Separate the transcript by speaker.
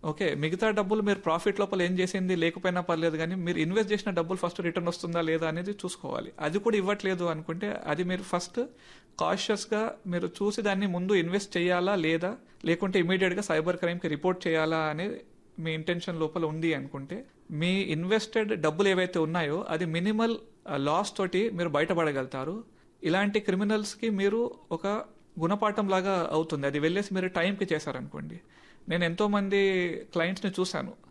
Speaker 1: okay మిగతా డబ్బులు మీరు ప్రాఫిట్ లోపల ఏం చేసింది లేకపోయినా పర్లేదు కానీ మీరు ఇన్వెస్ట్ చేసిన డబ్బులు ఫస్ట్ రిటర్న్ వస్తుందా లేదా అనేది చూసుకోవాలి అది కూడా ఇవ్వట్లేదు అనుకుంటే అది మీరు ఫస్ట్ కాషియస్గా మీరు చూసి దాన్ని ముందు ఇన్వెస్ట్ చేయాలా లేదా లేకుంటే ఇమీడియట్గా సైబర్ క్రైమ్కి రిపోర్ట్ చేయాలా అనేది మీ ఇంటెన్షన్ లోపల ఉంది అనుకుంటే మీ ఇన్వెస్టెడ్ డబ్బులు ఏవైతే ఉన్నాయో అది మినిమల్ లాస్ తోటి మీరు బయటపడగలుగుతారు ఇలాంటి క్రిమినల్స్కి మీరు ఒక గుణపాఠం లాగా అవుతుంది అది వెళ్ళేసి మీరు టైంకి చేశారనుకోండి నేను ఎంతో మంది క్లయింట్స్ని చూశాను